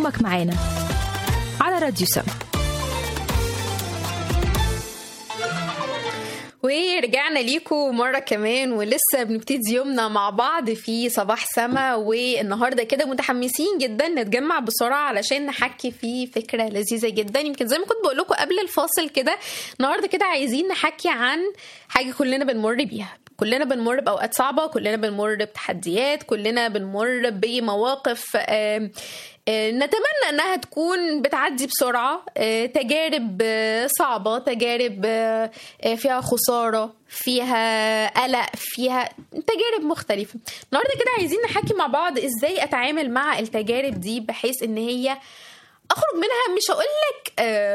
يومك معانا على راديو سم ورجعنا ليكم مرة كمان ولسه بنبتدي يومنا مع بعض في صباح سما والنهاردة كده متحمسين جدا نتجمع بسرعة علشان نحكي في فكرة لذيذة جدا يمكن زي ما كنت بقول لكم قبل الفاصل كده النهاردة كده عايزين نحكي عن حاجة كلنا بنمر بيها كلنا بنمر بأوقات صعبة كلنا بنمر بتحديات كلنا بنمر بمواقف آه نتمنى انها تكون بتعدي بسرعه تجارب صعبه تجارب فيها خساره فيها قلق فيها تجارب مختلفه النهارده كده عايزين نحكي مع بعض ازاي اتعامل مع التجارب دي بحيث ان هي اخرج منها مش هقول لك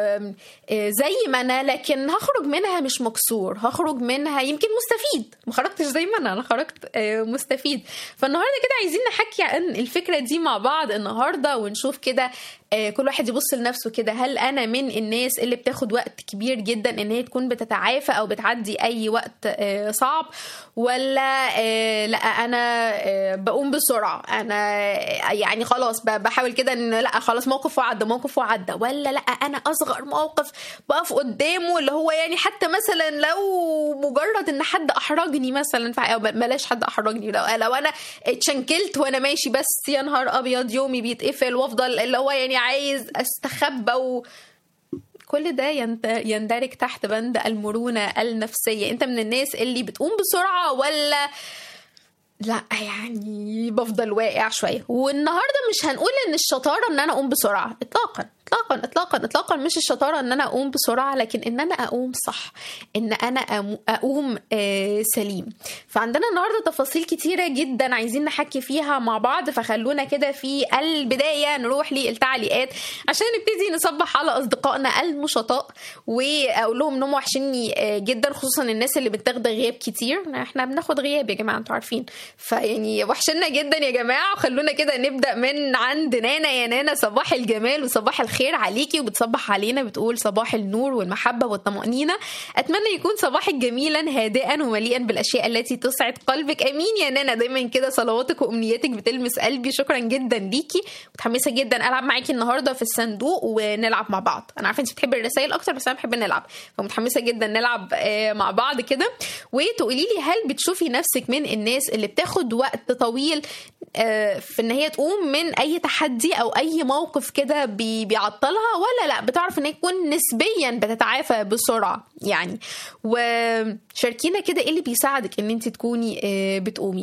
زي ما انا لكن هخرج منها مش مكسور هخرج منها يمكن مستفيد ما خرجتش زي ما انا انا خرجت مستفيد فالنهارده كده عايزين نحكي عن الفكره دي مع بعض النهارده ونشوف كده كل واحد يبص لنفسه كده هل انا من الناس اللي بتاخد وقت كبير جدا ان هي تكون بتتعافى او بتعدي اي وقت صعب ولا لا انا بقوم بسرعه انا يعني خلاص بحاول كده ان لا خلاص موقف وعدى موقف وعدى ولا لا انا اصغر موقف بقف قدامه اللي هو يعني حتى مثلا لو مجرد ان حد احرجني مثلا او بلاش حد احرجني لو, لو انا اتشنكلت وانا ماشي بس يا نهار ابيض يومي بيتقفل وافضل اللي هو يعني عايز استخبى و كل ده يندرج تحت بند المرونة النفسية انت من الناس اللي بتقوم بسرعة ولا لا يعني بفضل واقع شوية والنهاردة مش هنقول ان الشطارة ان انا اقوم بسرعة اطلاقا اطلاقا اطلاقا اطلاقا مش الشطاره ان انا اقوم بسرعه لكن ان انا اقوم صح ان انا اقوم آه سليم فعندنا النهارده تفاصيل كتيره جدا عايزين نحكي فيها مع بعض فخلونا كده في البدايه نروح للتعليقات عشان نبتدي نصبح على اصدقائنا المشطاء واقول لهم انهم وحشني جدا خصوصا الناس اللي بتاخد غياب كتير احنا بناخد غياب يا جماعه انتوا عارفين فيعني وحشنا جدا يا جماعه وخلونا كده نبدا من عند نانا يا نانا صباح الجمال وصباح الخير الخير عليكي وبتصبح علينا بتقول صباح النور والمحبة والطمأنينة أتمنى يكون صباحك جميلا هادئا ومليئا بالأشياء التي تسعد قلبك أمين يا نانا دايما كده صلواتك وأمنياتك بتلمس قلبي شكرا جدا ليكي متحمسة جدا ألعب معاكي النهاردة في الصندوق ونلعب مع بعض أنا عارفة أنت بتحبي الرسائل أكتر بس أنا بحب نلعب فمتحمسة جدا نلعب مع بعض كده وتقولي لي هل بتشوفي نفسك من الناس اللي بتاخد وقت طويل في ان هي تقوم من اي تحدي او اي موقف كده بيعطلها ولا لا بتعرف ان هي تكون نسبيا بتتعافى بسرعه يعني وشاركينا كده ايه اللي بيساعدك ان انت تكوني بتقومي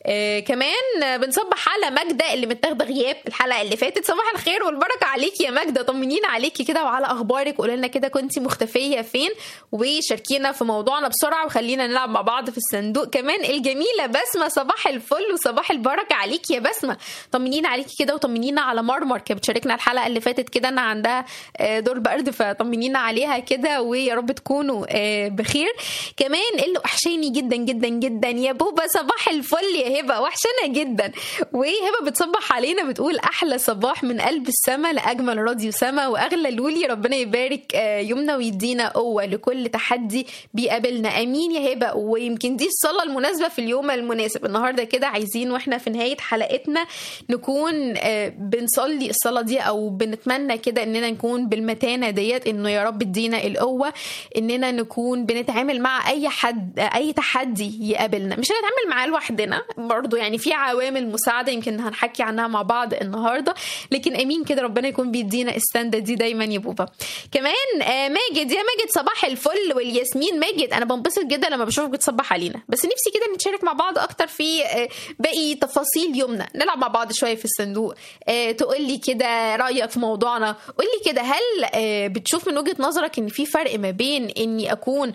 كمان بنصبح على ماجده اللي متاخده غياب الحلقه اللي فاتت صباح الخير والبركه عليكي يا ماجده طمنينا عليكي كده وعلى اخبارك قولي لنا كده كنتي مختفيه فين وشاركينا في موضوعنا بسرعه وخلينا نلعب مع بعض في الصندوق كمان الجميله بسمه صباح الفل وصباح البركه عليكي يا بسمه طمنينا عليكي كده وطمنينا على مرمر كانت بتشاركنا الحلقه اللي فاتت كده انا عندها دور برد فطمنينا عليها كده ويا رب تكونوا بخير كمان اللي وحشاني جدا جدا جدا يا بوبا صباح الفل يا هبه وحشانا جدا وهبه بتصبح علينا بتقول احلى صباح من قلب السما لاجمل راديو سما واغلى لولي ربنا يبارك يومنا ويدينا قوه لكل تحدي بيقابلنا امين يا هبه ويمكن دي الصلاه المناسبه في اليوم المناسب النهارده كده عايزين واحنا في نهايه حلقتنا نكون بنصلي الصلاه دي او بنتمنى كده اننا نكون بالمتانه ديت انه يا رب ادينا القوه اننا نكون بنتعامل مع اي حد اي تحدي يقابلنا مش هنتعامل معاه لوحدنا برضو يعني في عوامل مساعده يمكن هنحكي عنها مع بعض النهارده لكن امين كده ربنا يكون بيدينا السنده دي دايما يا بوبا كمان ماجد يا ماجد صباح الفل والياسمين ماجد انا بنبسط جدا لما بشوفك بتصبح علينا بس نفسي كده نتشارك مع بعض اكتر في باقي تفاصيل يومنا نلعب مع بعض شويه في الصندوق تقول لي كده رايك في موضوعنا قول لي كده هل بتشوف من وجهه نظرك ان في فرق ما بين اني اكون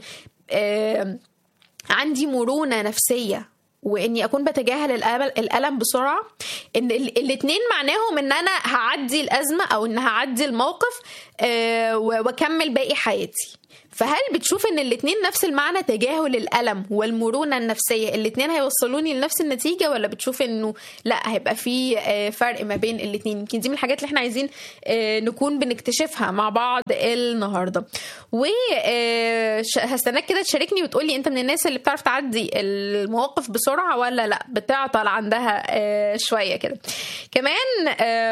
عندي مرونه نفسيه واني اكون بتجاهل الالم بسرعه ان الاثنين معناهم ان انا هعدي الازمه او ان هعدي الموقف واكمل باقي حياتي فهل بتشوف ان الاتنين نفس المعنى تجاهل الألم والمرونة النفسية الاتنين هيوصلوني لنفس النتيجة ولا بتشوف انه لا هيبقى في آه، فرق ما بين الاتنين يمكن دي من الحاجات اللي احنا عايزين آه، نكون بنكتشفها مع بعض النهاردة وهستناك كده تشاركني وتقولي انت من الناس اللي بتعرف تعدي المواقف بسرعة ولا لا بتعطل عندها آه، شوية كده كمان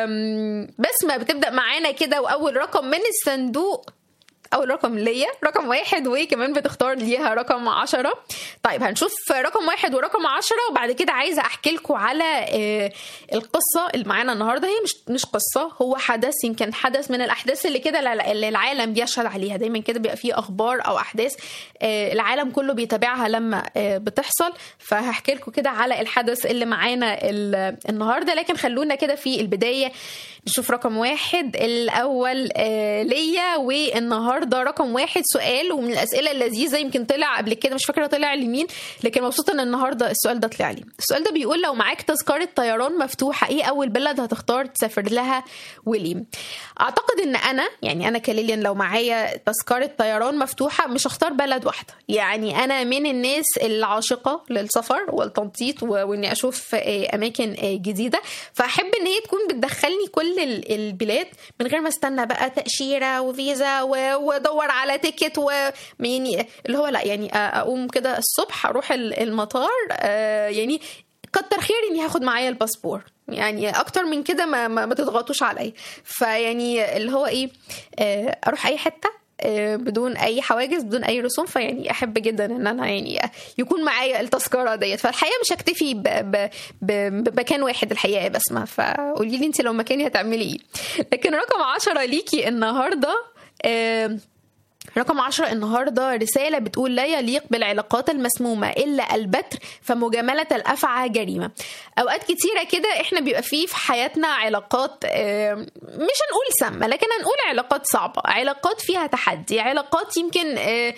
آم، بسمة بتبدأ معانا كده وأول رقم من الصندوق اول رقم ليا رقم واحد وكمان بتختار ليها رقم عشرة طيب هنشوف رقم واحد ورقم عشرة وبعد كده عايزة احكي لكم على آه، القصة اللي معانا النهاردة هي مش مش قصة هو حدث يمكن حدث من الاحداث اللي كده الع- اللي العالم بيشهد عليها دايما كده بيبقى فيه اخبار او احداث آه، العالم كله بيتابعها لما آه، بتحصل فهحكي لكم كده على الحدث اللي معانا ال- النهارده لكن خلونا كده في البداية نشوف رقم واحد الأول آه ليا والنهارده رقم واحد سؤال ومن الأسئلة اللذيذة يمكن طلع قبل كده مش فاكرة طلع لمين لكن مبسوطة إن النهارده السؤال ده طلع لي السؤال ده بيقول لو معاك تذكرة طيران مفتوحة إيه أول بلد هتختار تسافر لها وليه؟ أعتقد إن أنا يعني أنا كليليان لو معايا تذكرة طيران مفتوحة مش هختار بلد واحدة يعني أنا من الناس العاشقة للسفر والتنطيط و- وإني أشوف آه، أماكن آه، جديدة فأحب إن هي تكون بتدخلني كل ال- البلاد من غير ما استنى بقى تأشيرة وفيزا و- وادور على تيكت و يعني اللي هو لا يعني آه، اقوم كده الصبح اروح ال- المطار آه، يعني كتر خير اني هاخد معايا الباسبور يعني اكتر من كده ما, ما, ما تضغطوش عليا فيعني اللي هو ايه آه، اروح اي حته آه، بدون اي حواجز بدون اي رسوم فيعني احب جدا ان انا يعني يكون معايا التذكره ديت فالحقيقه مش هكتفي ب- ب- ب- بمكان واحد الحقيقه يا بسمه فقولي لي انت لو مكاني هتعملي ايه لكن رقم عشرة ليكي النهارده آه، رقم عشرة النهاردة رسالة بتقول لا يليق بالعلاقات المسمومة إلا البتر فمجاملة الأفعى جريمة أوقات كتيرة كده إحنا بيبقى فيه في حياتنا علاقات آه، مش هنقول سامة لكن هنقول علاقات صعبة علاقات فيها تحدي علاقات يمكن آه،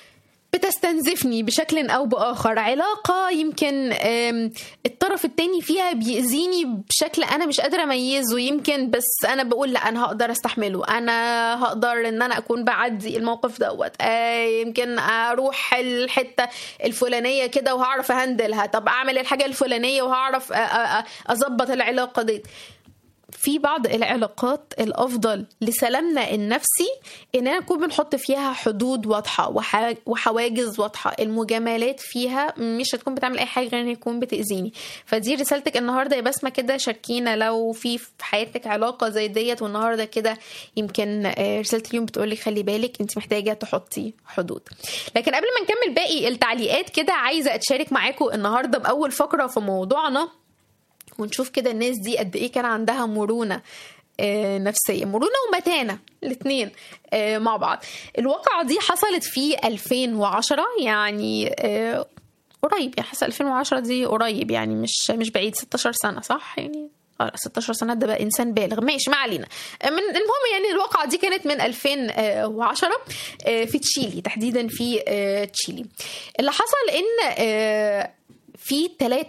بتستنزفني بشكل او باخر علاقه يمكن آم، الطرف التاني فيها بيأذيني بشكل انا مش قادره اميزه يمكن بس انا بقول لا انا هقدر استحمله انا هقدر ان انا اكون بعدي الموقف دوت آه، يمكن اروح الحته الفلانيه كده وهعرف اهندلها طب اعمل الحاجه الفلانيه وهعرف أ- أ- أ- اظبط العلاقه دي في بعض العلاقات الافضل لسلامنا النفسي اننا نكون بنحط فيها حدود واضحه وح- وحواجز واضحه المجاملات فيها مش هتكون بتعمل اي حاجه غير ان يكون بتاذيني فدي رسالتك النهارده يا بسمه كده شاركينا لو في في حياتك علاقه زي ديت والنهارده كده يمكن آه، رساله اليوم بتقولك خلي بالك انت محتاجه تحطي حدود لكن قبل ما نكمل باقي التعليقات كده عايزه اتشارك معاكم النهارده باول فقره في موضوعنا ونشوف كده الناس دي قد ايه كان عندها مرونه آه، نفسيه مرونه ومتانه الاثنين مع بعض الواقعه دي حصلت في 2010 يعني آه، قريب يعني حاسه 2010 دي قريب يعني مش مش بعيد 16 سنه صح يعني اه لا، 16 سنه ده بقى انسان بالغ ماشي ما علينا من المهم يعني الواقعه دي كانت من 2010 آه، في تشيلي تحديدا في آه، تشيلي اللي حصل ان آه، في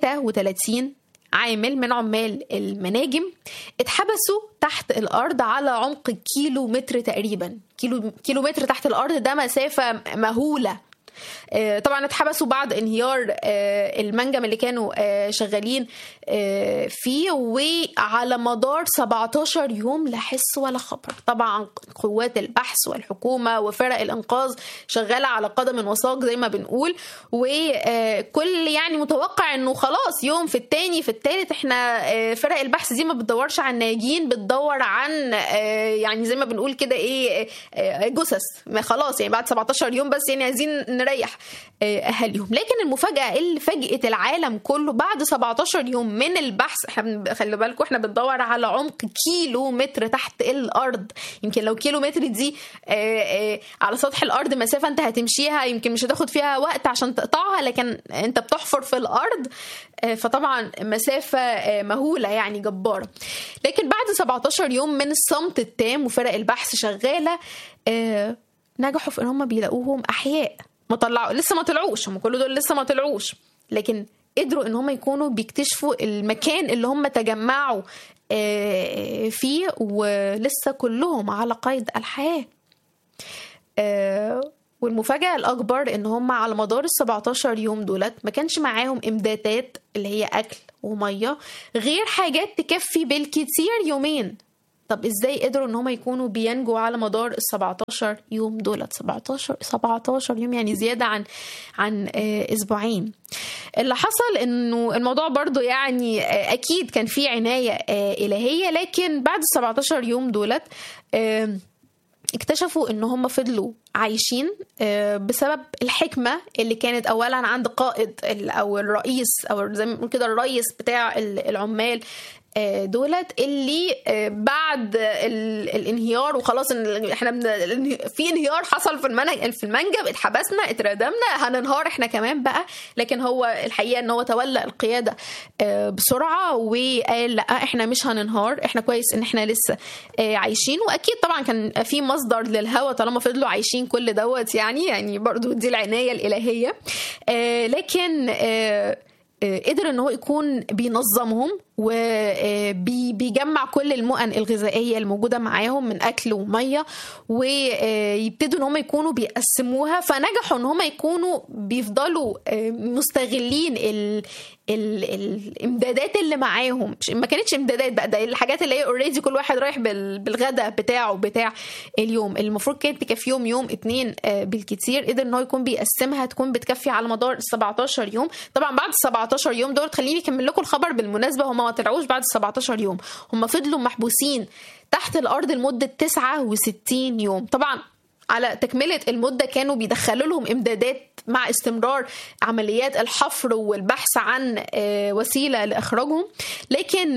33 عامل من عمال المناجم اتحبسوا تحت الارض على عمق كيلو متر تقريبا كيلو كيلو متر تحت الارض ده مسافه مهوله آه، طبعا اتحبسوا بعد انهيار آه، المنجم اللي كانوا آه، شغالين آه، فيه وعلى مدار 17 يوم لا حس ولا خبر طبعا قوات البحث والحكومه وفرق الانقاذ شغاله على قدم وساق زي ما بنقول وكل يعني متوقع انه خلاص يوم في التاني في التالت احنا آه، فرق البحث دي ما بتدورش عن ناجين بتدور عن آه، يعني زي ما بنقول كده ايه آه، جثث ما خلاص يعني بعد 17 يوم بس يعني عايزين نريح آه، اهاليهم لكن المفاجاه اللي فاجئت العالم كله بعد 17 يوم من البحث احنا بن- خلي بالكم احنا بندور على عمق كيلو متر تحت الارض يمكن لو كيلو متر دي آه، آه، على سطح الارض مسافه انت هتمشيها يمكن مش هتاخد فيها وقت عشان تقطعها لكن انت بتحفر في الارض آه، فطبعا مسافه آه، مهوله يعني جباره لكن بعد 17 يوم من الصمت التام وفرق البحث شغاله آه، نجحوا في ان هم بيلاقوهم احياء ما طلعوا لسه ما طلعوش هم كل دول لسه ما طلعوش لكن قدروا ان هم يكونوا بيكتشفوا المكان اللي هم تجمعوا آه، فيه ولسه كلهم على قيد الحياه آه، والمفاجأة الأكبر إن هم على مدار ال 17 يوم دولت ما كانش معاهم إمدادات اللي هي أكل ومية غير حاجات تكفي بالكتير يومين طب ازاي قدروا ان هم يكونوا بينجوا على مدار ال 17 يوم دولت 17 17 يوم يعني زياده عن عن اسبوعين اللي حصل انه الموضوع برضو يعني اكيد كان في عنايه الهيه لكن بعد ال 17 يوم دولت اكتشفوا ان هم فضلوا عايشين بسبب الحكمه اللي كانت اولا عند قائد او الرئيس او زي ما كده الرئيس بتاع العمال دولت اللي بعد الانهيار وخلاص احنا في انهيار حصل في المنج في المنجم اتحبسنا اتردمنا هننهار احنا كمان بقى لكن هو الحقيقه ان هو تولى القياده بسرعه وقال لا احنا مش هننهار احنا كويس ان احنا لسه عايشين واكيد طبعا كان في مصدر للهوى طالما فضلوا عايشين كل دوت يعني يعني برضو دي العنايه الالهيه لكن قدر ان هو يكون بينظمهم وبيجمع كل المؤن الغذائيه الموجوده معاهم من اكل وميه ويبتدوا ان هم يكونوا بيقسموها فنجحوا ان هم يكونوا بيفضلوا مستغلين ال ال الامدادات اللي معاهم ما كانتش امدادات بقى ده الحاجات اللي هي اوريدي كل واحد رايح بالغدا بتاعه بتاع اليوم المفروض كانت تكفيهم يوم اتنين بالكتير قدر ان هو يكون بيقسمها تكون بتكفي على مدار 17 يوم طبعا بعد 17 يوم دول خليني اكمل لكم الخبر بالمناسبه هم ما طلعوش بعد 17 يوم هم فضلوا محبوسين تحت الارض لمده 69 يوم طبعا على تكملة المدة كانوا بيدخلوا لهم إمدادات مع استمرار عمليات الحفر والبحث عن وسيلة لإخراجهم لكن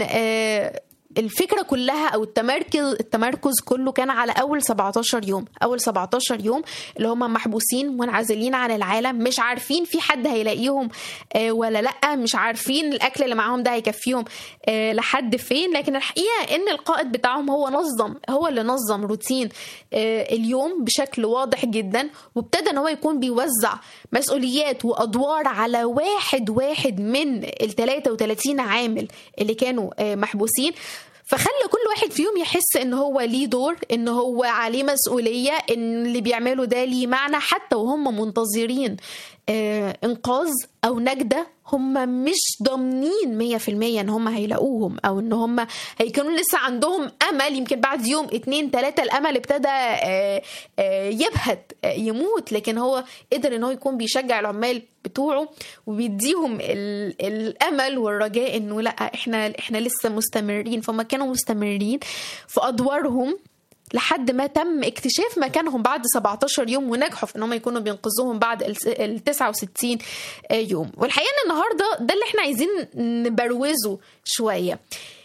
الفكره كلها او التمركز التمركز كله كان على اول 17 يوم اول 17 يوم اللي هم محبوسين منعزلين عن العالم مش عارفين في حد هيلاقيهم ولا لا مش عارفين الاكل اللي معاهم ده هيكفيهم لحد فين لكن الحقيقه ان القائد بتاعهم هو نظم هو اللي نظم روتين اليوم بشكل واضح جدا وابتدى ان هو يكون بيوزع مسؤوليات وادوار على واحد واحد من ال 33 عامل اللي كانوا محبوسين فخلى كل واحد فيهم يحس ان هو ليه دور ان هو عليه مسؤوليه ان اللي بيعمله ده ليه معنى حتى وهم منتظرين آه انقاذ او نجده هم مش ضامنين 100% ان هم هيلاقوهم او ان هم هيكونوا لسه عندهم امل يمكن بعد يوم اتنين تلاته الامل ابتدى آه آه يبهت يموت لكن هو قدر ان هو يكون بيشجع العمال بتوعه وبيديهم الامل والرجاء انه لا احنا احنا لسه مستمرين فهم كانوا مستمرين في ادوارهم لحد ما تم اكتشاف مكانهم بعد 17 يوم ونجحوا في ان هم يكونوا بينقذوهم بعد ال 69 يوم والحقيقه ان النهارده ده اللي احنا عايزين نبروزه شويه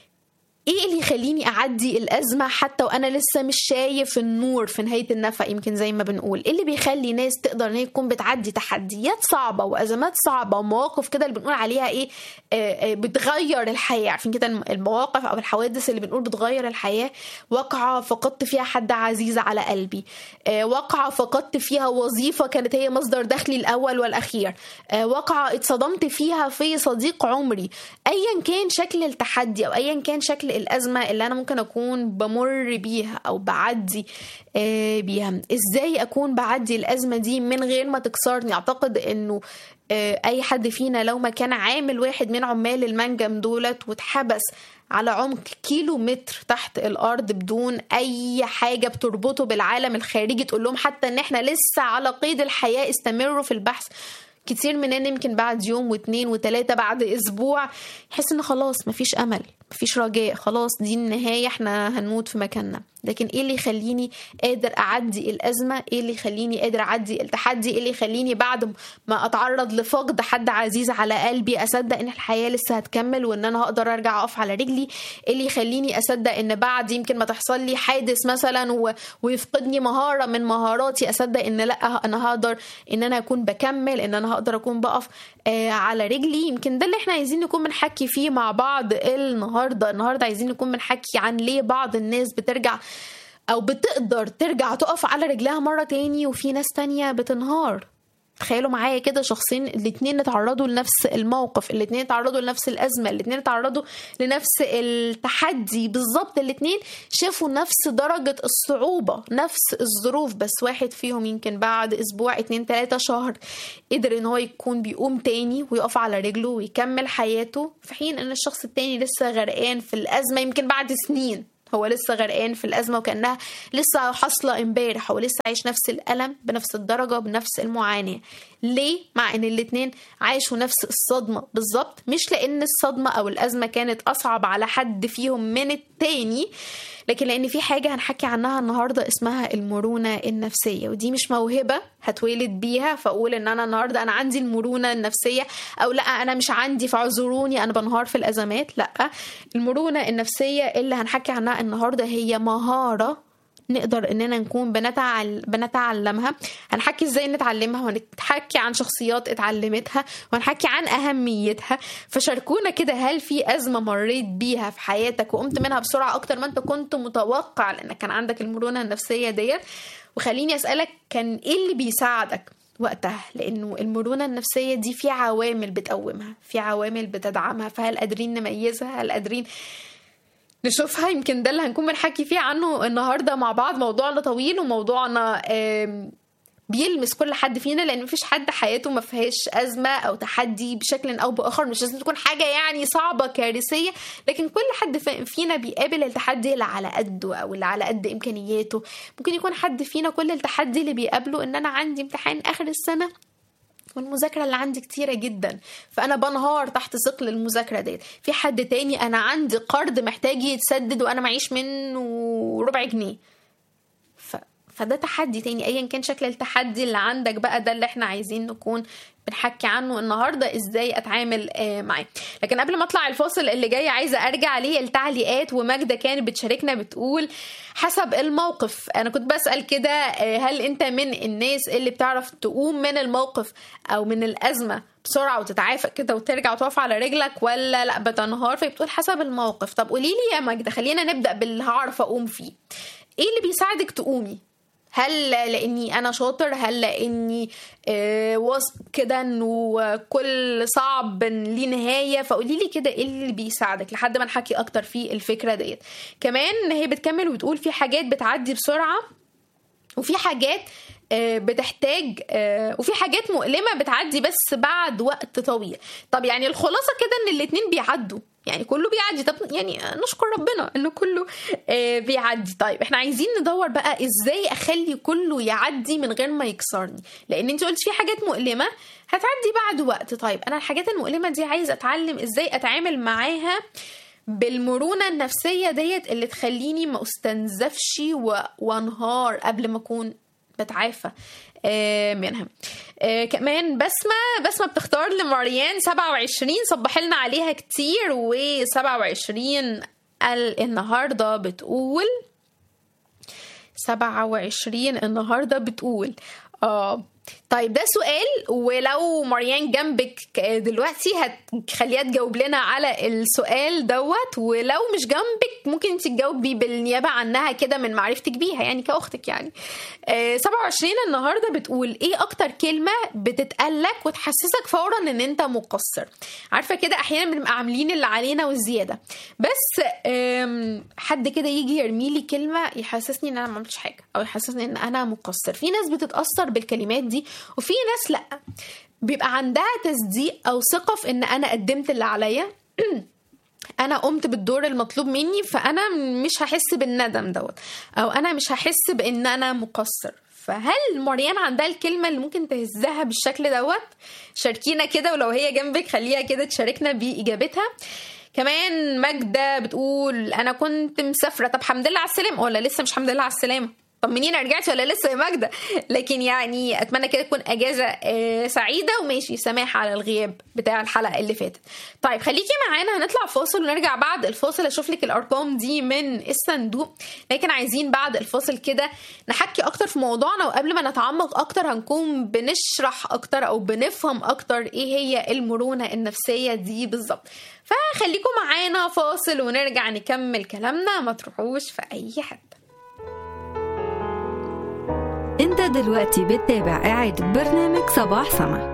ايه اللي يخليني اعدي الازمه حتى وانا لسه مش شايف النور في نهايه النفق يمكن زي ما بنقول ايه اللي بيخلي ناس تقدر ان هي تكون بتعدي تحديات صعبه وازمات صعبه ومواقف كده اللي بنقول عليها ايه آه بتغير الحياه عارفين كده المواقف او الحوادث اللي بنقول بتغير الحياه واقعه فقدت فيها حد عزيز على قلبي آه واقعه فقدت فيها وظيفه كانت هي مصدر دخلي الاول والاخير آه واقعه اتصدمت فيها في صديق عمري ايا كان شكل التحدي او ايا كان شكل الازمه اللي انا ممكن اكون بمر بيها او بعدي بيها ازاي اكون بعدي الازمه دي من غير ما تكسرني اعتقد انه اي حد فينا لو ما كان عامل واحد من عمال المنجم دولت واتحبس على عمق كيلو متر تحت الارض بدون اي حاجه بتربطه بالعالم الخارجي تقول لهم حتى ان احنا لسه على قيد الحياه استمروا في البحث كتير مننا يمكن بعد يوم واثنين وثلاثة بعد أسبوع يحس إن خلاص مفيش أمل مفيش رجاء خلاص دي النهاية احنا هنموت في مكاننا لكن ايه اللي يخليني قادر اعدي الازمه ايه اللي يخليني قادر اعدي التحدي ايه اللي يخليني بعد ما اتعرض لفقد حد عزيز على قلبي اصدق ان الحياه لسه هتكمل وان انا هقدر ارجع اقف على رجلي ايه اللي يخليني اصدق ان بعد يمكن ما تحصل لي حادث مثلا و... ويفقدني مهاره من مهاراتي اصدق ان لا انا هقدر ان انا اكون بكمل ان انا هقدر اكون بقف آه على رجلي يمكن ده اللي احنا عايزين نكون بنحكي فيه مع بعض النهارده النهارده عايزين نكون بنحكي عن ليه بعض الناس بترجع او بتقدر ترجع تقف على رجلها مرة تاني وفي ناس تانية بتنهار تخيلوا معايا كده شخصين الاتنين اتعرضوا لنفس الموقف الاتنين اتعرضوا لنفس الأزمة الاتنين اتعرضوا لنفس التحدي بالظبط الاتنين شافوا نفس درجة الصعوبة نفس الظروف بس واحد فيهم يمكن بعد أسبوع اتنين تلاتة شهر قدر ان هو يكون بيقوم تاني ويقف على رجله ويكمل حياته في حين ان الشخص التاني لسه غرقان في الأزمة يمكن بعد سنين هو لسه غرقان في الأزمة وكأنها لسه حاصلة امبارح هو لسه عايش نفس الألم بنفس الدرجة بنفس المعاناة ليه؟ مع إن الاتنين عايشوا نفس الصدمة بالظبط مش لأن الصدمة أو الأزمة كانت أصعب على حد فيهم من التاني لكن لأن في حاجة هنحكي عنها النهاردة اسمها المرونة النفسية ودي مش موهبة هتولد بيها فأقول إن أنا النهاردة أنا عندي المرونة النفسية أو لا أنا مش عندي فاعذروني أنا بنهار في الأزمات لا المرونة النفسية اللي هنحكي عنها النهاردة هي مهارة نقدر اننا نكون بنتعل... بنتعلمها هنحكي ازاي نتعلمها وهنحكي عن شخصيات اتعلمتها وهنحكي عن اهميتها فشاركونا كده هل في ازمه مريت بيها في حياتك وقمت منها بسرعه اكتر ما انت كنت متوقع لانك كان عندك المرونه النفسيه ديت وخليني اسالك كان ايه اللي بيساعدك وقتها لانه المرونه النفسيه دي في عوامل بتقومها في عوامل بتدعمها فهل قادرين نميزها هل قادرين نشوفها يمكن ده اللي هنكون بنحكي فيه عنه النهارده مع بعض موضوعنا طويل وموضوعنا بيلمس كل حد فينا لان مفيش حد حياته ما فيهاش ازمه او تحدي بشكل او باخر مش لازم تكون حاجه يعني صعبه كارثيه لكن كل حد فينا بيقابل التحدي اللي على قده او اللي على قد امكانياته ممكن يكون حد فينا كل التحدي اللي بيقابله ان انا عندي امتحان اخر السنه والمذاكرة اللي عندي كتيرة جدا فأنا بنهار تحت ثقل المذاكرة ديت في حد تاني أنا عندي قرض محتاج يتسدد وأنا معيش منه ربع جنيه ف... فده تحدي تاني أيا كان شكل التحدي اللي عندك بقى ده اللي احنا عايزين نكون بنحكي عنه النهارده ازاي اتعامل معاه لكن قبل ما اطلع الفاصل اللي جاي عايزه ارجع ليه التعليقات وماجده كانت بتشاركنا بتقول حسب الموقف انا كنت بسال كده هل انت من الناس اللي بتعرف تقوم من الموقف او من الازمه بسرعه وتتعافى كده وترجع وتقف على رجلك ولا لا بتنهار فبتقول حسب الموقف طب قولي لي يا ماجده خلينا نبدا باللي هعرف اقوم فيه ايه اللي بيساعدك تقومي هل لاني انا شاطر هل لاني آه واثق كده انه كل صعب ليه نهايه فقولي لي كده ايه اللي بيساعدك لحد ما نحكي اكتر في الفكره ديت كمان هي بتكمل وبتقول في حاجات بتعدي بسرعه وفي حاجات آه بتحتاج آه وفي حاجات مؤلمه بتعدي بس بعد وقت طويل طب يعني الخلاصه كده ان الاتنين بيعدوا يعني كله بيعدي طب يعني نشكر ربنا انه كله آه بيعدي طيب احنا عايزين ندور بقى ازاي اخلي كله يعدي من غير ما يكسرني لان انت قلت في حاجات مؤلمه هتعدي بعد وقت طيب انا الحاجات المؤلمه دي عايزه اتعلم ازاي اتعامل معاها بالمرونه النفسيه ديت اللي تخليني ما استنزفش وانهار قبل ما اكون بتعافى منها آه كمان بسمة بسمة بتختار لماريان 27 صبح لنا عليها كتير و27 النهاردة بتقول 27 النهاردة بتقول اه طيب ده سؤال ولو مريان جنبك دلوقتي هتخليها تجاوب لنا على السؤال دوت ولو مش جنبك ممكن انت تجاوبي بالنيابه عنها كده من معرفتك بيها يعني كاختك يعني آه 27 النهارده بتقول ايه اكتر كلمه بتتقالك وتحسسك فورا ان انت مقصر عارفه كده احيانا بنبقى عاملين اللي علينا والزياده بس حد كده يجي يرمي لي كلمه يحسسني ان انا ما عملتش حاجه او يحسسني ان انا مقصر في ناس بتتاثر بالكلمات دي وفي ناس لا بيبقى عندها تصديق او ثقه في ان انا قدمت اللي عليا انا قمت بالدور المطلوب مني فانا مش هحس بالندم دوت او انا مش هحس بان انا مقصر فهل مريان عندها الكلمه اللي ممكن تهزها بالشكل دوت شاركينا كده ولو هي جنبك خليها كده تشاركنا باجابتها كمان ماجدة بتقول أنا كنت مسافرة طب حمد لله على السلامة ولا لسه مش حمد لله على السلامة طمنينا رجعتي ولا لسه يا ماجده لكن يعني اتمنى كده تكون اجازه آه سعيده وماشي سماح على الغياب بتاع الحلقه اللي فاتت طيب خليكي معانا هنطلع فاصل ونرجع بعد الفاصل اشوف لك الارقام دي من الصندوق لكن عايزين بعد الفاصل كده نحكي اكتر في موضوعنا وقبل ما نتعمق اكتر هنكون بنشرح اكتر او بنفهم اكتر ايه هي المرونه النفسيه دي بالظبط فخليكم معانا فاصل ونرجع نكمل كلامنا ما تروحوش في اي حته انت دلوقتي بتتابع إعادة برنامج صباح سما